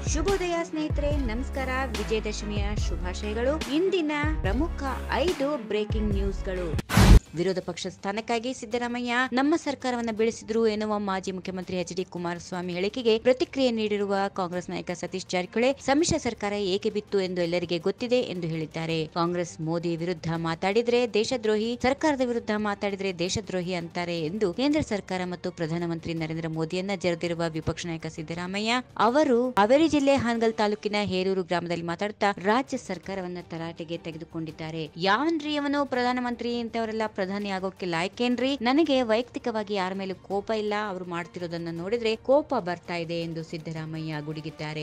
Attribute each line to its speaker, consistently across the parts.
Speaker 1: ಶುಭೋದಯ ಸ್ನೇಹಿತರೆ ನಮಸ್ಕಾರ ವಿಜಯದಶಮಿಯ ಶುಭಾಶಯಗಳು ಇಂದಿನ ಪ್ರಮುಖ ಐದು ಬ್ರೇಕಿಂಗ್ ನ್ಯೂಸ್ಗಳು ವಿರೋಧ ಪಕ್ಷ ಸ್ಥಾನಕ್ಕಾಗಿ ಸಿದ್ದರಾಮಯ್ಯ ನಮ್ಮ ಸರ್ಕಾರವನ್ನ ಬೀಳಿಸಿದ್ರು ಎನ್ನುವ ಮಾಜಿ ಮುಖ್ಯಮಂತ್ರಿ ಎಚ್ ಡಿ ಕುಮಾರಸ್ವಾಮಿ ಹೇಳಿಕೆಗೆ ಪ್ರತಿಕ್ರಿಯೆ ನೀಡಿರುವ ಕಾಂಗ್ರೆಸ್ ನಾಯಕ ಸತೀಶ್ ಜಾರಕಿಹೊಳಿ ಸಮ್ಮಿಶ್ರ ಸರ್ಕಾರ ಏಕೆ ಬಿತ್ತು ಎಂದು ಎಲ್ಲರಿಗೆ ಗೊತ್ತಿದೆ ಎಂದು ಹೇಳಿದ್ದಾರೆ ಕಾಂಗ್ರೆಸ್ ಮೋದಿ ವಿರುದ್ಧ ಮಾತಾಡಿದ್ರೆ ದೇಶದ್ರೋಹಿ ಸರ್ಕಾರದ ವಿರುದ್ಧ ಮಾತಾಡಿದ್ರೆ ದೇಶದ್ರೋಹಿ ಅಂತಾರೆ ಎಂದು ಕೇಂದ್ರ ಸರ್ಕಾರ ಮತ್ತು ಪ್ರಧಾನಮಂತ್ರಿ ನರೇಂದ್ರ ಮೋದಿಯನ್ನ ಜರೆದಿರುವ ವಿಪಕ್ಷ ನಾಯಕ ಸಿದ್ದರಾಮಯ್ಯ ಅವರು ಹಾವೇರಿ ಜಿಲ್ಲೆ ಹಾನಗಲ್ ತಾಲೂಕಿನ ಹೇರೂರು ಗ್ರಾಮದಲ್ಲಿ ಮಾತಾಡುತ್ತಾ ರಾಜ್ಯ ಸರ್ಕಾರವನ್ನ ತರಾಟೆಗೆ ತೆಗೆದುಕೊಂಡಿದ್ದಾರೆ ಯಾವನ್ರಿ ಅವನು ಪ್ರಧಾನಮಂತ್ರಿ ಇಂಥವರೆಲ್ಲ ಪ್ರಧಾನಿ ಆಗೋಕೆ ಲಾಯ್ಕೇನ್ರಿ ನನಗೆ ವೈಯಕ್ತಿಕವಾಗಿ ಯಾರ ಮೇಲೂ ಕೋಪ ಇಲ್ಲ ಅವರು ಮಾಡ್ತಿರೋದನ್ನ ನೋಡಿದ್ರೆ ಕೋಪ ಬರ್ತಾ ಇದೆ ಎಂದು ಸಿದ್ದರಾಮಯ್ಯ ಗುಡುಗಿದ್ದಾರೆ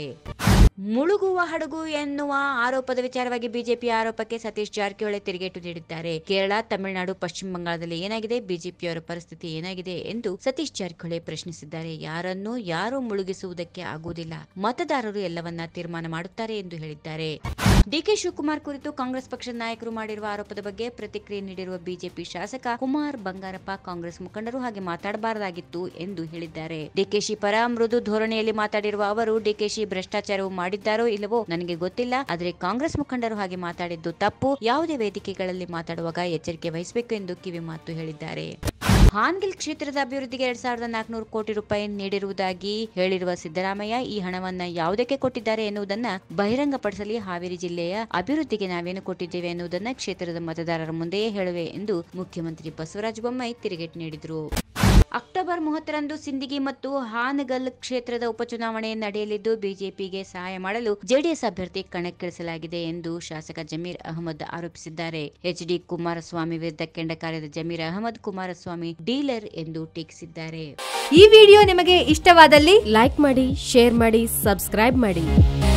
Speaker 1: ಮುಳುಗುವ ಹಡಗು ಎನ್ನುವ ಆರೋಪದ ವಿಚಾರವಾಗಿ ಬಿಜೆಪಿ ಆರೋಪಕ್ಕೆ ಸತೀಶ್ ಜಾರಕಿಹೊಳಿ ತಿರುಗೇಟು ನೀಡಿದ್ದಾರೆ ಕೇರಳ ತಮಿಳುನಾಡು ಪಶ್ಚಿಮ ಬಂಗಾಳದಲ್ಲಿ ಏನಾಗಿದೆ ಬಿಜೆಪಿಯವರ ಪರಿಸ್ಥಿತಿ ಏನಾಗಿದೆ ಎಂದು ಸತೀಶ್ ಜಾರಕಿಹೊಳಿ ಪ್ರಶ್ನಿಸಿದ್ದಾರೆ ಯಾರನ್ನೂ ಯಾರೂ ಮುಳುಗಿಸುವುದಕ್ಕೆ ಆಗುವುದಿಲ್ಲ ಮತದಾರರು ಎಲ್ಲವನ್ನ ತೀರ್ಮಾನ ಮಾಡುತ್ತಾರೆ ಎಂದು ಹೇಳಿದ್ದಾರೆ ಡಿಕೆ ಶಿವಕುಮಾರ್ ಕುರಿತು ಕಾಂಗ್ರೆಸ್ ಪಕ್ಷದ ನಾಯಕರು ಮಾಡಿರುವ ಆರೋಪದ ಬಗ್ಗೆ ಪ್ರತಿಕ್ರಿಯೆ ನೀಡಿರುವ ಬಿಜೆಪಿ ಶಾಸಕ ಕುಮಾರ್ ಬಂಗಾರಪ್ಪ ಕಾಂಗ್ರೆಸ್ ಮುಖಂಡರು ಹಾಗೆ ಮಾತಾಡಬಾರದಾಗಿತ್ತು ಎಂದು ಹೇಳಿದ್ದಾರೆ ಡಿಕೆಶಿ ಪರ ಮೃದು ಧೋರಣೆಯಲ್ಲಿ ಮಾತಾಡಿರುವ ಅವರು ಡಿಕೆಶಿ ಭ್ರಷ್ಟಾಚಾರವು ಮಾಡಿದ್ದಾರೋ ಇಲ್ಲವೋ ನನಗೆ ಗೊತ್ತಿಲ್ಲ ಆದರೆ ಕಾಂಗ್ರೆಸ್ ಮುಖಂಡರು ಹಾಗೆ ಮಾತಾಡಿದ್ದು ತಪ್ಪು ಯಾವುದೇ ವೇದಿಕೆಗಳಲ್ಲಿ ಮಾತಾಡುವಾಗ ಎಚ್ಚರಿಕೆ ವಹಿಸಬೇಕು ಎಂದು ಕಿವಿ ಮಾತು ಹೇಳಿದ್ದಾರೆ ಹಾನ್ಗಿಲ್ ಕ್ಷೇತ್ರದ ಅಭಿವೃದ್ಧಿಗೆ ಎರಡ್ ಸಾವಿರದ ನಾಲ್ಕುನೂರು ಕೋಟಿ ರೂಪಾಯಿ ನೀಡಿರುವುದಾಗಿ ಹೇಳಿರುವ ಸಿದ್ದರಾಮಯ್ಯ ಈ ಹಣವನ್ನ ಯಾವುದಕ್ಕೆ ಕೊಟ್ಟಿದ್ದಾರೆ ಎನ್ನುವುದನ್ನ ಬಹಿರಂಗಪಡಿಸಲಿ ಹಾವೇರಿ ಜಿಲ್ಲೆಯ ಅಭಿವೃದ್ಧಿಗೆ ನಾವೇನು ಕೊಟ್ಟಿದ್ದೇವೆ ಎನ್ನುವುದನ್ನ ಕ್ಷೇತ್ರದ ಮತದಾರರ ಮುಂದೆಯೇ ಹೇಳುವೆ ಎಂದು ಮುಖ್ಯಮಂತ್ರಿ ಬಸವರಾಜ ಬೊಮ್ಮಾಯಿ ತಿರುಗೇಟು ನೀಡಿದರು ಅಕ್ಟೋಬರ್ ಮೂವತ್ತರಂದು ಸಿಂದಗಿ ಮತ್ತು ಹಾನಗಲ್ ಕ್ಷೇತ್ರದ ಉಪಚುನಾವಣೆ ನಡೆಯಲಿದ್ದು ಬಿಜೆಪಿಗೆ ಸಹಾಯ ಮಾಡಲು ಜೆಡಿಎಸ್ ಅಭ್ಯರ್ಥಿ ಕಣಕ್ಕಿಳಿಸಲಾಗಿದೆ ಎಂದು ಶಾಸಕ ಜಮೀರ್ ಅಹಮದ್ ಆರೋಪಿಸಿದ್ದಾರೆ ಎಚ್ ಡಿ ಕುಮಾರಸ್ವಾಮಿ ವಿರುದ್ಧ ಕೆಂಡ ಕಾರ್ಯದ ಜಮೀರ್ ಅಹಮದ್ ಕುಮಾರಸ್ವಾಮಿ ಡೀಲರ್ ಎಂದು ಟೀಕಿಸಿದ್ದಾರೆ
Speaker 2: ಈ ವಿಡಿಯೋ ನಿಮಗೆ ಇಷ್ಟವಾದಲ್ಲಿ ಲೈಕ್ ಮಾಡಿ ಶೇರ್ ಮಾಡಿ ಸಬ್ಸ್ಕ್ರೈಬ್ ಮಾಡಿ